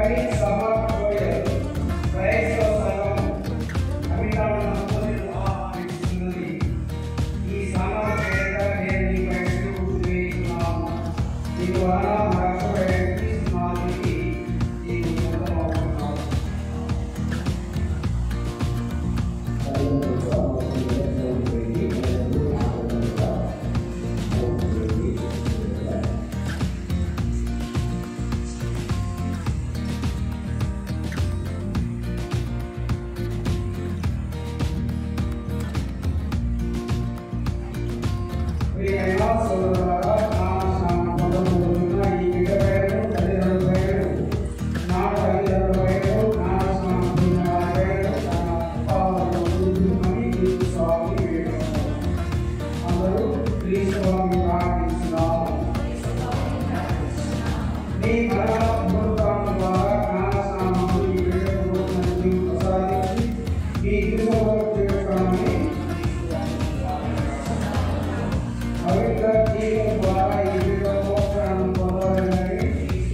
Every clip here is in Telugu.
ప్రవీణ్ సమర్ గోయల్ క్రైస్తవ సంఘం అభినందన నమోదును ఆహ్వానిస్తున్నది ఈ సంఘం పేరిట నేను నీపై సిలువు వేయుచున్నాను నీ ద్వారా మా రక్షకుడైన క్రీస్తు నాథునికి నీవు సొంతమవుతున్నావు. ప్రియమైన సోదరులారా, నా స్నానం పొందబోతున్న ఈ బిడ్డ పేరు, తల్లిదండ్రుల పేరు, నా తల్లిదండ్రుల పేరు, నా స్నానం పొందిన వారి పేరు, నా పాదాలను పూజించమని క్రీస్తు స్వామిని వేడుకుంటున్నాను. అందరూ క్రీస్తు స్వామిని ప్రార్థిస్తున్నాము. నీ మరణ పునరుత్థానం ద్వారా జ్ఞాన స్నానము ఈ బిడ్డకు నూతన జీవం ప్రసాదించి, ఈ క్రీస్తువులకు చేర్చుకోమని పవిత్ర జీవం ద్వారా ఈ బిడ్డ మోక్షాన్ని పొందాలని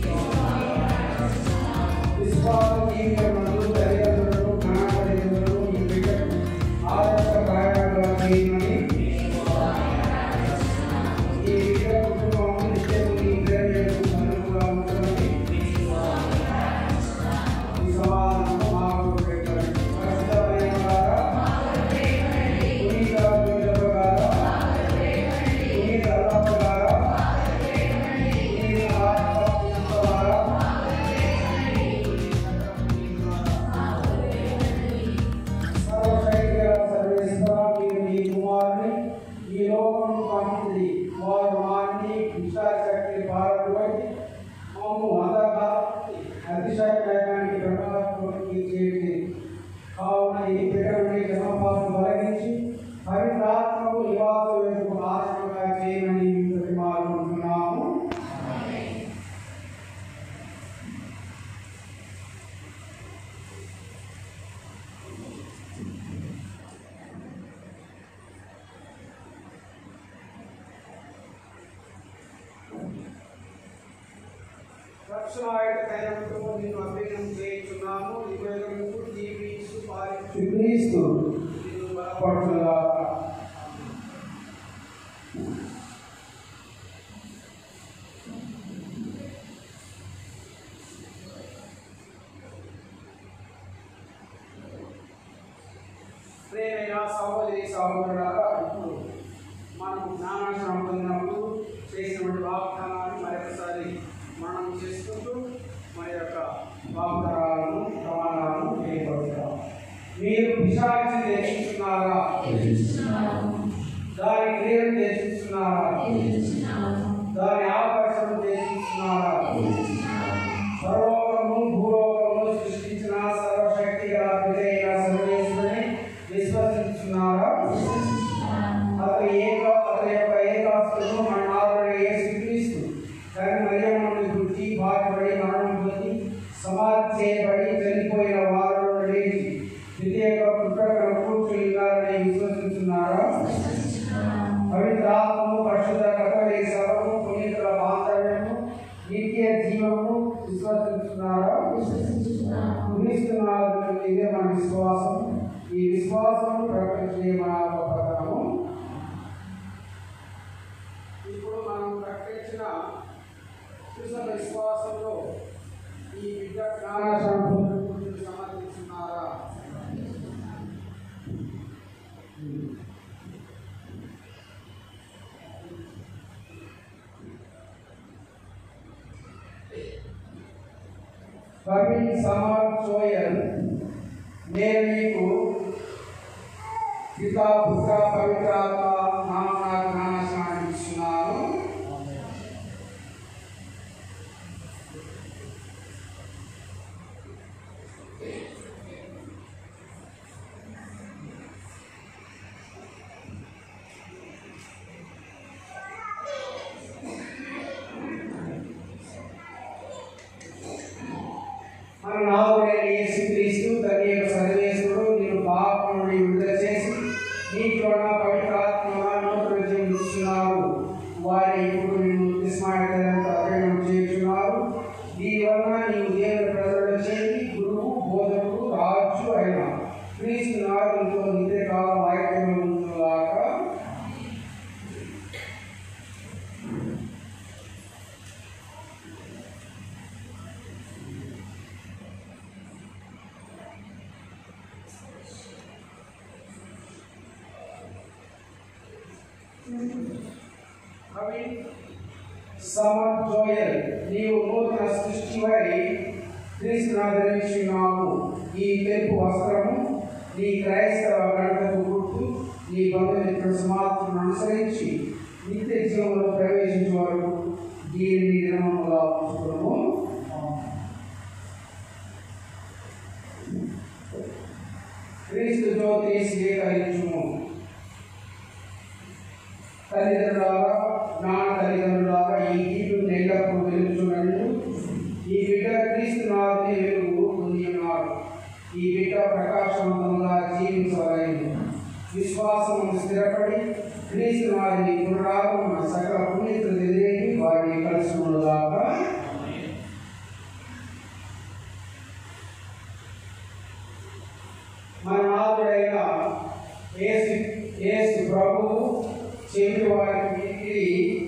విశ్వాస జీవితమందు తల్లిదండ్రులను జ్ఞానపరిధులను ఈ బిడ్డకు ఆదర్శప్రాయంగా చేయమని ఈ బిడ్డ కుటుంబం నిత్యము ఈ ప్రేమకు అనుగుణంగా ఉంటుందని ఈ సమాధానం మాకు పెట్టండి పరిశుద్ధమైన వారా, పునీత పునీతుల వారా, పునీత అల్లప్ప వారా, పునీత ఆత్మ వారా, సర్వశక్తిగల సర్వేశ్వర మీరు మీ కుమారుని ఈ లోకము పంపింది వారు వారిని విశాశక్తి పారబడి మమ్ము అంధకారం అతిశయకానికి ప్రమాదానికి చేసి కావున ఈ బిడ్డని జన్మపాలను తొలగించి పవిత్రాత్మకు నివాస వేసుకు ఆశ్రమంగా చేయమని మేము ప్రతిమాలుకుంటున్నాము రక్షణాయుడ తైలముతో నిన్ను అభినం చేయించున్నాము యుగములకు జీవిస్తూ పాలించు క్రీస్తు నిన్ను బలపడుతుగాక ప్రేమైన సహోదరి సహోదరులారా ఇప్పుడు మనం జ్ఞానాశ్రమం పొందినప్పుడు చేసినటువంటి వాగ్దానాన్ని మరొకసారి మనం చేసుకుంటూ మన యొక్క వాగ్దానాలను ప్రమాణాలను చేయబడతాం మీరు పిశాచి దేశిస్తున్నారా దాని క్రియలు దేశిస్తున్నారా దాని ఆకర్షణ దేశిస్తున్నారా సర్వోకము భూలోకము సృష్టించిన సర్వశక్తి గల విజయ సర్వేశ్వరుని విశ్వసిస్తున్నారా అతని ఏక అతని యొక్క ఏకాస్తును మన నాలుగు యేసుక్రీస్తు కానీ మరియమ్మను గుర్తి బాధపడి మరణం పొంది సమాధి చేయబడి చనిపోయిన వారిలో లేచి ద్వితీయ పుట్టకను కూర్చున్నారని విశ్వసిస్తున్నారా పవిత్రాత్మము పరిశుద్ధ కథలి సభము పునీతుల బాంధవ్యము నిత్య జీవము విశ్వసిస్తున్నారా క్రీస్తునాథుడు ఇదే మన విశ్వాసం ఈ విశ్వాసం ప్రకటించే మన గొప్పతనము ఇప్పుడు మనం ప్రకటించిన క్రీస్తు విశ్వాసంలో ఈ విద్య జ్ఞానాశ్రమం గురించి సమర్థిస్తున్నారా కపిల్ సమార్ సోయల్ నేను మీకు పితా పుత్ర పవిత్రాత్మ నామన జ్ఞానస్నానం ఇస్తున్నాను మన నావుడైన యేసుక్రీస్తు తన యొక్క సర్వేశ్వరుడు నేను పాపం నుండి విడుదల చేసి నీటిలో పవిత్రాత్మ నూతన జీవం ఇస్తున్నారు వారి ఇప్పుడు నేను విస్మయంతో అధ్యయనం చేస్తున్నారు దీనివల్ల నీవు దేవుని ప్రజల సమర్ జోయల్ నీవు నూతన సృష్టివై క్రీస్తును ఆదరించున్నావు ఈ తెలుపు వస్త్రము నీ క్రైస్తవ గణతకు గుర్తు నీ బంధుమిత్రుల సమాప్తిని అనుసరించి నిత్య జీవంలో ప్రవేశించే వరకు దీనిని నియమముగా ఉంచుకును క్రీస్తు జ్యోతి స్వీకరించుము తల్లిదండ్రులారా నా తల్లిదండ్రులారా ఈ గీటు ఎల్లప్పుడూ వెలుగుచున్నట్లు ఈ బిడ్డ క్రీస్తు నాథుని వెలుగు పొంది ఉన్నారు ఈ బిడ్డ ప్రకాశవంతంగా జీవించగలదు విశ్వాసము స్థిరపడి క్రీస్తు వారిని పునరాగమన సకల పుణ్యతులు ఎదిరేగి వారిని కలుసుకున్నదాకా మన నాథుడైన యేసు యేసు ప్రభువు చెవి వారికి ఇది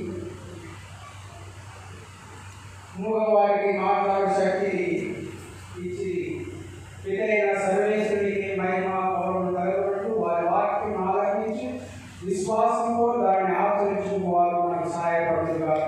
మూగవారికి మాట్లాడు శక్తిని ఇచ్చి పితైన సర్వేశ్వరునికి మహిమ గౌరవం కలగబడుతూ వారి వాక్యం ఆలకించి విశ్వాసంతో దాన్ని ఆచరించు వారు మనకు సహాయపడుతుగాక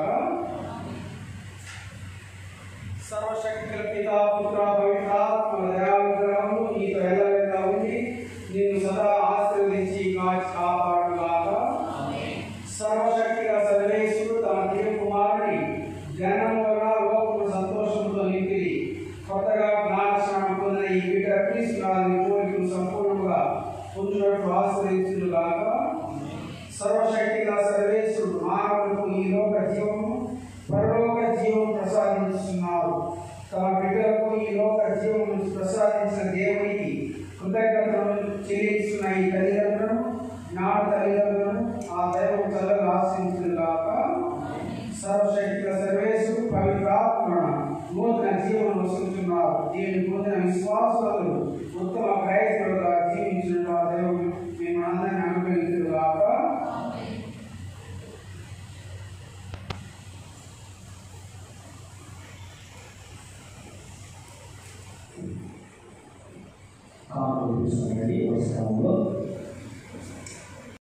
సర్వశక్తి గల పితా పుత్ర పవిత్రాత్మ దయావిగ్రహము నీతో ఎల్లవేళలా ఉండి నిన్ను సదా ఆశీర్వదించి కాచి కాపాడుగాక సర్వశక్తి గల సర్వేశ్వరుడు తన ప్రియ కుమారుని జనం వలన లోకము సంతోషంతో నింపి కొత్తగా జ్ఞానస్నానం పొందిన ఈ బిడ్డ క్రీస్తునాథుని కోరికను సంపూర్ణంగా పొందినట్లు ఆశ్రయించుగాక సర్వశక్తి గల సర్వేశ్వరుడు మానవులకు ఈ లోక జీవము పరలోక జీవం ప్రసాదించుతున్నారు తమ బిడ్డలకు ఈ లోక జీవము ప్రసాదించిన దేవునికి కృతజ్ఞతలు చెల్లిస్తున్న ఈ తల్లిదండ్రులను నా తల్లిదండ్రులను ఆ దైవం చల్లగా ఆశ్రయించుగాక సర్వశక్తి సర్వేశ్వరు పవిత్రాత్మ నూతన జీవనం వస్తున్నారు దీన్ని పొందిన విశ్వాసాలు ఉత్తమ క్రైస్తవులుగా జీవించిన ఆ దైవం మేము అందరినీ అనుభవించుగాక కాపులు తీసుకున్నది పుస్తకంలో